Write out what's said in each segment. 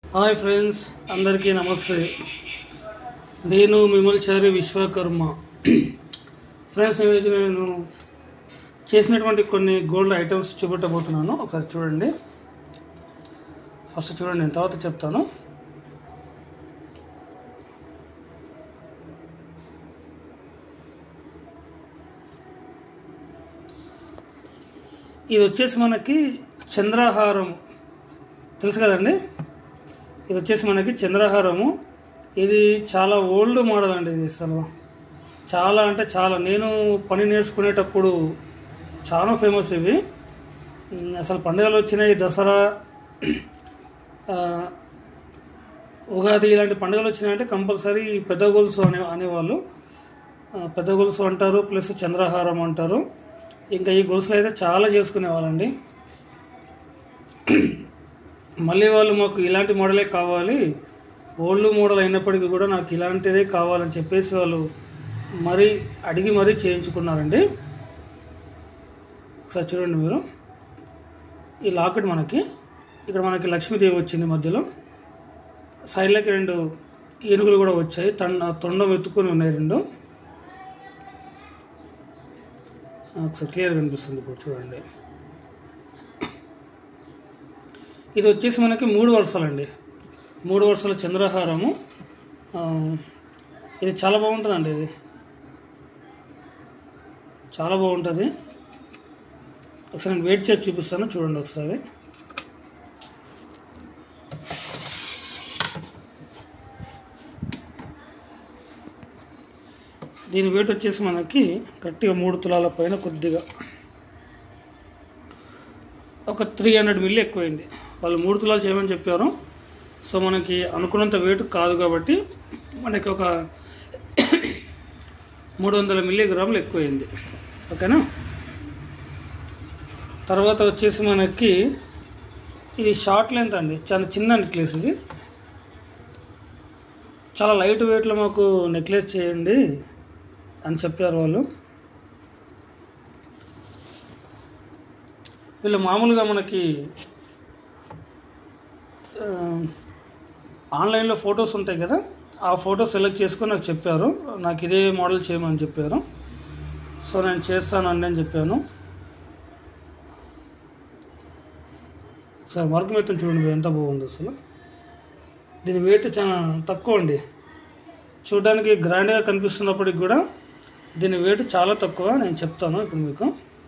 hi friends అందరికీ నమస్తే నేను మిమల్చారి విశ్వకర్మ ఫ్రెండ్స్ ఈరోజు నేను చేసినటువంటి కొన్ని గోల్డ్ ఐటమ్స్ చూపెట్టబోతున్నాను ఒకసారి చూడండి ఫస్ట్ చూడండి నేను తర్వాత చెప్తాను ఇది వచ్చేసి మనకి చంద్రహారం తెలుసు కదండి ఇది వచ్చేసి మనకి చంద్రహారము ఇది చాలా ఓల్డ్ మోడల్ అండి ఇది అసలు చాలా అంటే చాలా నేను పని నేర్చుకునేటప్పుడు చాలా ఫేమస్ ఇవి ఉమ్, అసలు పండుగలు వచ్చినాయి దసరా ఆ, ఉగాది ఇలాంటి పండుగలు వచ్చినాయంటే కంపల్సరీ పెద్ద గొలుసు అనే అనేవాళ్ళు ఆ, పెద్ద గొలుసు అంటారు ప్లస్ చంద్రహారం అంటారు ఇంకా ఈ గొలుసులు అయితే చాలా చేసుకునేవాళ్ళండి మళ్ళీ వాళ్ళు మాకు ఇలాంటి మోడలే కావాలి ఓల్డ్ మోడల్ అయినప్పటికీ కూడా నాకు ఇలాంటిదే కావాలని చెప్పేసి వాళ్ళు మరీ అడిగి మరీ చేయించుకున్నారండి ఒకసారి చూడండి మీరు ఈ లాకెట్ మనకి ఇక్కడ మనకి లక్ష్మీదేవి వచ్చింది మధ్యలో సైడ్లకి రెండు ఏనుగులు కూడా వచ్చాయి తొండ తొండం ఎత్తుకొని ఉన్నాయి రెండు ఒకసారి క్లియర్ కనిపిస్తుంది ఇప్పుడు చూడండి ఇది వచ్చేసి మనకి మూడు వరుసలండి మూడు వరుసల చంద్రహారము ఆ, ఇది చాలా బాగుంటుందండి ఇది చాలా బాగుంటుంది ఒకసారి నేను వెయిట్ చేసి చూపిస్తాను చూడండి ఒకసారి దీని వెయిట్ వచ్చేసి మనకి గట్టిగా మూడు తులాల పైన కొద్దిగా ఒక త్రీ హండ్రెడ్ మిల్లీ ఎక్కువైంది వాళ్ళు మూడు తులాలు చేయమని చెప్పారు సో మనకి అనుకున్నంత వెయిట్ కాదు కాబట్టి మనకి ఒక మూడు వందల మిల్లీ గ్రాములు ఎక్కువైంది ఓకేనా తర్వాత వచ్చేసి మనకి ఇది షార్ట్ లెంత్ అండి చాలా చిన్న నెక్లెస్ ఇది చాలా లైట్ వెయిట్లో మాకు నెక్లెస్ చేయండి అని చెప్పారు వాళ్ళు వీళ్ళు మామూలుగా మనకి ఆ, ఆన్లైన్లో ఫొటోస్ ఉంటాయి కదా ఆ ఫోటో సెలెక్ట్ చేసుకొని నాకు చెప్పారు నాకు ఇదే మోడల్ చేయమని చెప్పారు సో నేను చేస్తానండి అని చెప్పాను సార్ వర్క్ మొత్తం చూడండి ఎంత బాగుంది అసలు దీని వెయిట్ చాలా తక్కువ అండి చూడడానికి గ్రాండ్గా కనిపిస్తున్నప్పటికి కూడా దీని వెయిట్ చాలా తక్కువ నేను చెప్తాను ఇప్పుడు మీకు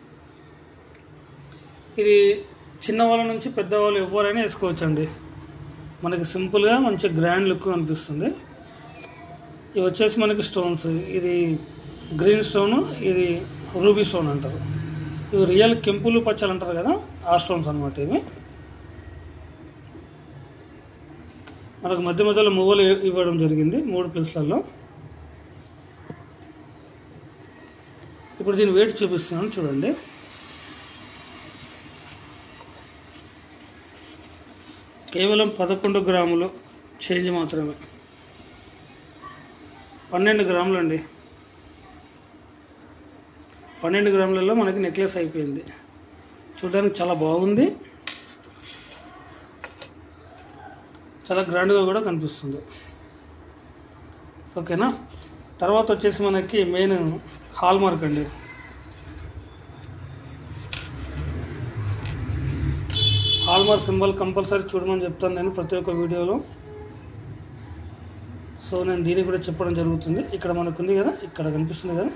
ఇది చిన్నవాళ్ళ నుంచి పెద్దవాళ్ళు ఎవరైనా వేసుకోవచ్చండి మనకి సింపుల్గా మంచి గ్రాండ్ లుక్ అనిపిస్తుంది ఇవి వచ్చేసి మనకి స్టోన్స్ ఇది గ్రీన్ స్టోన్ ఇది రూబీ స్టోన్ అంటారు ఇవి రియల్ కెంపులు పచ్చలు అంటారు కదా ఆ స్టోన్స్ అనమాట ఇవి మనకు మధ్య మధ్యలో మువ్వలు ఇవ్వడం జరిగింది మూడు ప్లేస్లలో ఇప్పుడు దీని వెయిట్ చూపిస్తున్నాను చూడండి కేవలం పదకొండు గ్రాములు చేంజ్ మాత్రమే పన్నెండు గ్రాములు అండి పన్నెండు గ్రాములలో మనకి నెక్లెస్ అయిపోయింది చూడడానికి చాలా బాగుంది చాలా గ్రాండ్గా కూడా కనిపిస్తుంది ఓకేనా తర్వాత వచ్చేసి మనకి మెయిన్ హాల్ మార్క్ అండి హాల్ మార్క్ సింబల్ కంపల్సరీ చూడమని చెప్తాను నేను ప్రతి ఒక్క వీడియోలో సో నేను దీనికి కూడా చెప్పడం జరుగుతుంది ఇక్కడ మనకు ఉంది కదా ఇక్కడ కనిపిస్తుంది కదా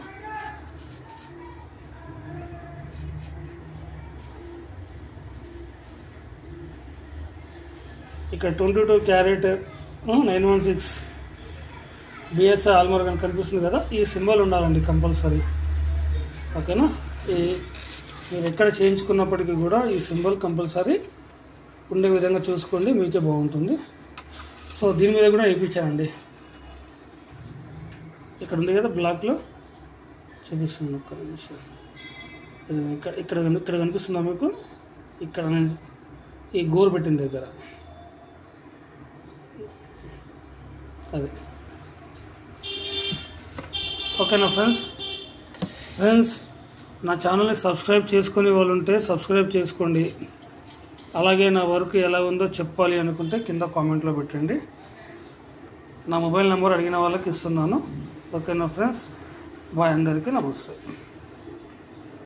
ఇక్కడ twenty two carat nine one six BSI hallmark అని కనిపిస్తుంది కదా ఈ సింబల్ ఉండాలండి కంపల్సరీ ఓకేనా ఈ మీరు ఎక్కడ చేయించుకున్నప్పటికీ కూడా ఈ సింబల్ కంపల్సరీ ఉండే విధంగా చూసుకోండి మీకే బాగుంటుంది సో దీని మీద కూడా వేయించానండి ఇక్కడ ఉంది కదా బ్లాక్లో చూపిస్తుంది ఒక్క నిమిషం ఇది ఇక్కడ ఇక్కడ కని- ఇక్కడ కనిపిస్తుందా మీకు ఇక్కడ నేను ఈ గోరు పెట్టిన దగ్గర అది ఓకేనా ఫ్రెండ్స్ ఫ్రెండ్స్ నా ఛానల్ని సబ్స్క్రైబ్ చేసుకునే వాళ్ళు ఉంటే సబ్స్క్రైబ్ చేసుకోండి అలాగే నా వర్క్ ఎలా ఉందో చెప్పాలి అనుకుంటే కింద కామెంట్లో పెట్టండి నా మొబైల్ నెంబర్ అడిగిన వాళ్ళకి ఇస్తున్నాను ఓకేనా ఫ్రెండ్స్ బాయ్ అందరికీ నమస్తే